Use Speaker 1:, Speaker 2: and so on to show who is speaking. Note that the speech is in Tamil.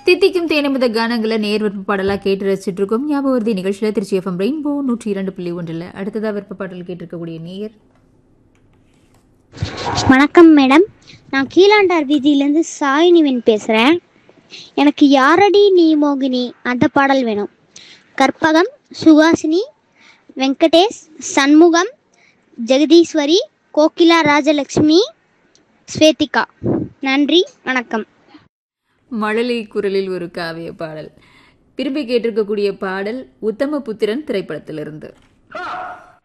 Speaker 1: தித்திக்கும் தேனமித கானங்களை நேர் விருப்ப பாடலாக கேட்டு ரசிச்சுட்டு இருக்கோம் ஞாபகவர்த்தி நிகழ்ச்சியில் திருச்சி எஃப்எம் ரெயின்போ நூற்றி இரண்டு புள்ளி ஒன்றில் அடுத்ததாக விருப்ப பாடல் கேட்டிருக்கக்கூடிய நேயர்
Speaker 2: வணக்கம் மேடம் நான் கீழாண்டார் வீதியிலேருந்து சாயினிவன் பேசுகிறேன் எனக்கு யாரடி நீ மோகினி அந்த பாடல் வேணும் கற்பகம் சுகாசினி வெங்கடேஷ் சண்முகம் ஜெகதீஸ்வரி கோகிலா ராஜலக்ஷ்மி ஸ்வேதிகா நன்றி வணக்கம்
Speaker 1: மழலை குரலில் ஒரு காவிய பாடல் விரும்பி கேட்டிருக்கக்கூடிய பாடல் உத்தம புத்திரன் திரைப்படத்திலிருந்து